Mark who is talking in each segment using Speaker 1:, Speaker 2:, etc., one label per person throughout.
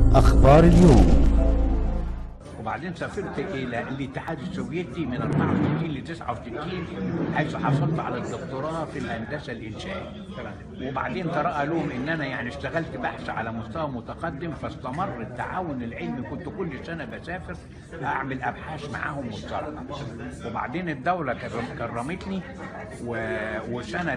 Speaker 1: أخبار اليوم
Speaker 2: وبعدين سافرت الى الاتحاد السوفيتي من 64 ل 69 حيث حصلت على الدكتوراه في الهندسه الانشائيه وبعدين ترى لهم ان انا يعني اشتغلت بحث على مستوى متقدم فاستمر التعاون العلمي كنت كل سنه بسافر اعمل ابحاث معاهم مشتركه وبعدين الدوله كرم- كرمتني و- وسنه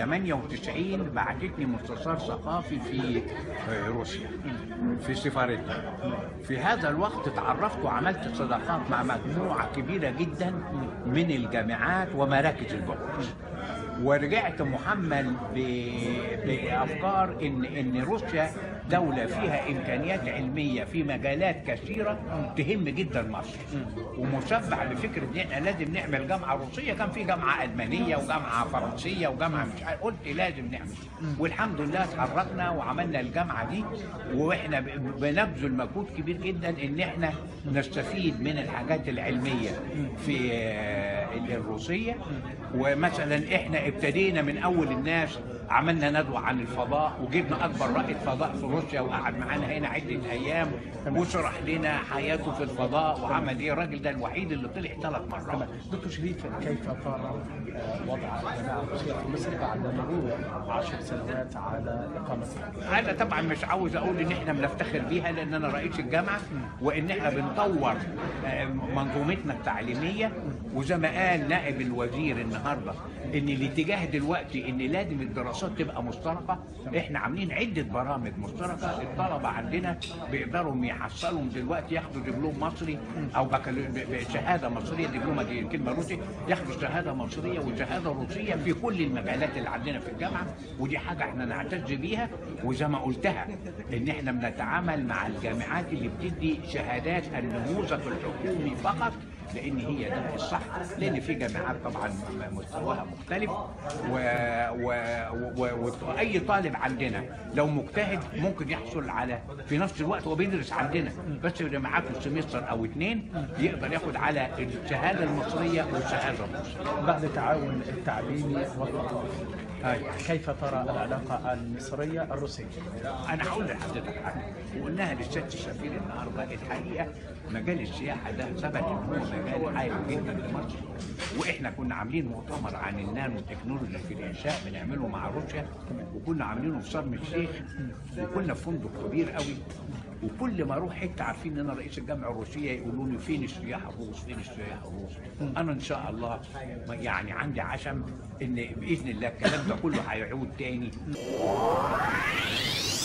Speaker 2: 98 بعتتني مستشار ثقافي في في روسيا في سفارتها في هذا الوقت تعرفت وعملت صداقات مع مجموعة كبيرة جدا من الجامعات ومراكز البحوث ورجعت محمل ب- بافكار ان ان روسيا دوله فيها امكانيات علميه في مجالات كثيره تهم جدا مصر ومشبع بفكره ان احنا لازم نعمل جامعه روسيه كان في جامعه المانيه وجامعه فرنسيه وجامعه مش عارف قلت لازم نعمل والحمد لله اتحركنا وعملنا الجامعه دي واحنا ب- بنبذل مجهود كبير جدا ان احنا نستفيد من الحاجات العلميه في آه، الروسيه ومثلا احنا ابتدينا من اول الناس عملنا ندوه عن الفضاء وجبنا اكبر رائد فضاء في روسيا وقعد معانا هنا عده ايام وشرح لنا حياته في الفضاء وعمل ايه الراجل ده الوحيد اللي طلع ثلاث مرات
Speaker 3: دكتور شريف كيف ترى آه، وضع الجماعه الروسيه في مصر بعد مرور عشر سنوات على اقامتها؟
Speaker 2: انا طبعا مش عاوز اقول ان احنا بنفتخر بيها لان انا رئيس الجامعه وان احنا بنطور آه، منظومتنا التعليميه وزي ما قال نائب الوزير النهارده ان الاتجاه دلوقتي ان لازم الدراسات تبقى مشتركه احنا عاملين عده برامج مشتركه الطلبه عندنا بيقدروا يحصلوا دلوقتي ياخدوا دبلوم مصري او بكالو- ب- ب- شهاده مصريه دبلومه دي كلمه روسي ياخدوا شهاده مصريه وشهاده روسيه في كل المجالات اللي عندنا في الجامعه ودي حاجه احنا نعتز بيها وزي ما قلتها ان احنا بنتعامل مع الجامعات اللي بتدي شهادات النموذج الحكومي فقط لان هي ده الصح لان في جامعات طبعا مستواها مختلف و... و... و... واي طالب عندنا لو مجتهد ممكن يحصل على في نفس الوقت هو بيدرس عندنا بس يبقى معاه في السمستر او اتنين يقدر ياخد على الشهاده المصريه والشهاده المصريه
Speaker 3: بعد التعاون التعليمي والثقافي
Speaker 2: أيوة.
Speaker 3: كيف ترى العلاقه المصريه الروسيه؟
Speaker 2: انا هقول لحضرتك حاجه وقلناها للسيد السفير النهارده الحقيقه مجال السياحه ده ثبت ان هو مجال عالي جدا لمصر واحنا كنا عاملين مؤتمر عن النانو تكنولوجي في الانشاء بنعمله مع روسيا وكنا عاملينه في شرم الشيخ وكنا في فندق كبير قوي وكل ما اروح حته عارفين ان انا رئيس الجامعه الروسيه يقولوا لي فين السياح الروس فين السياح الروس انا ان شاء الله يعني عندي عشم ان باذن الله الكلام ده كله هيعود تاني